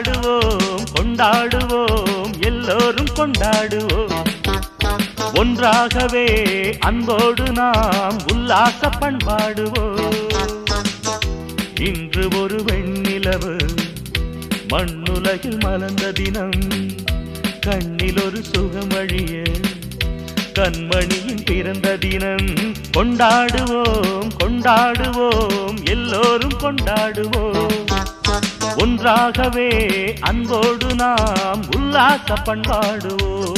கொண்டாடுவோம் கொண்டாடுவோம் எல்லோரும் கொண்டாடுவோம் ஒன்றாகவே அன்போடு நாம் உல்லாச பண்பாடுவோம் இன்று ஒரு வெண்ணிலவு மண்ணுலகில் மலர்ந்த தினம் கண்ணில் ஒரு சுகம் அழிய கண்மணியின் பிறந்த தினம் கொண்டாடுவோம் கொண்டாடுவோம் எல்லோரும் கொண்டாடுவோம் ஒன்றாகவே அன்போடு நாம் உல்லாச பண்பாடுவோம்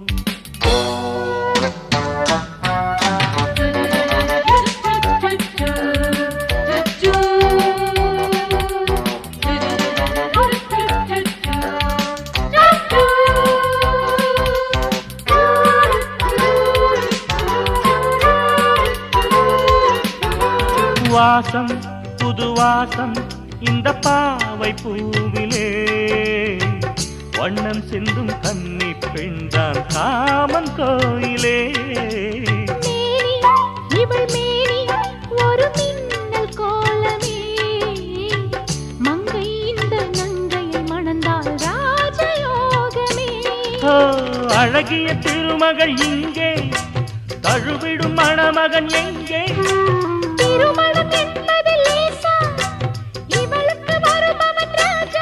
வாசம் புது வாசம் இந்த பாவை பூவிலே வண்ணம் சிந்தும் கன்னி பெண்தான் காமன் கோயிலே மேனி, இவள் மேனி, ஒரு மின்னல் கோலமே. மங்கை இந்த நங்கையை மணந்தால் ராஜயோகமே. ஓ அழகிய திருமகள் இங்கே தழுவிடும் மணமகன் எங்கே திருமணம் என்பது லேசா, இவளுக்கு வருபவன் ராஜா.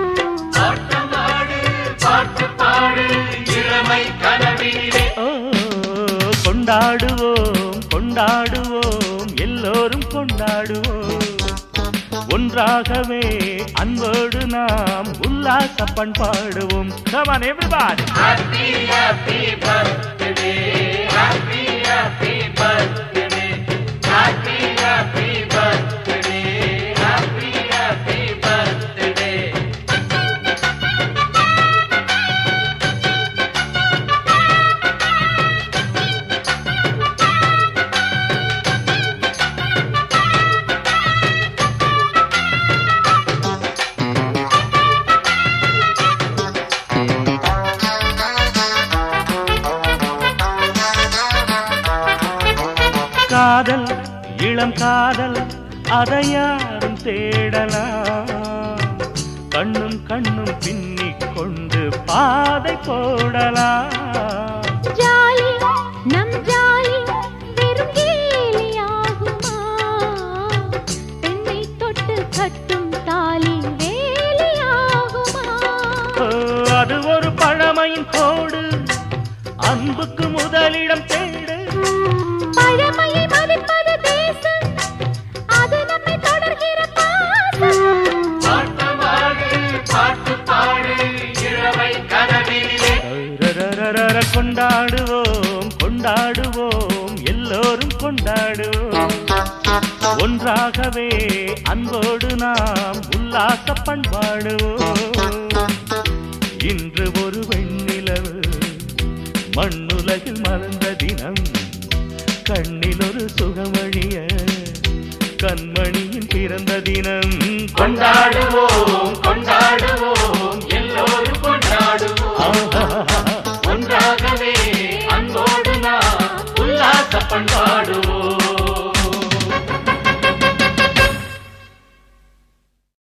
ஓ கொண்டாடுவோம் கொண்டாடுவோம் எல்லோரும் கொண்டாடுவோம் ஒன்றாகவே அன்போடு நாம் உல்லாச பண்பாடுவோம் Come on everybody காதல் இளம் காதல் அதை யாரும் தேடலாம் கண்ணும் கண்ணும் பின்னிக் கொண்டு பாதை போடலாம் ஜாலி, நம் ஜாலி, வெறும் கேலியாகுமா? பெண்ணை தொட்டு கட்டும் தாலி வேலியாகுமா ஓ, அது ஒரு பழமையின் கோடு அன்புக்கு முதலிடம் தேடு பழமையை மதிப்பது தேசம் அது நம்மை தொடர்கிற பாசம் ரரரரர கொண்டாடுவோம் கொண்டாடுவோம் எல்லோரும் கொண்டாடுவோம் ஒன்றாகவே அன்போடு நாம் உல்லாச பண்பாடுவோம் இன்று ஒரு வெண்ணிலவு மண்ணுலகில் மலர்ந்த தினம் கண்ணில்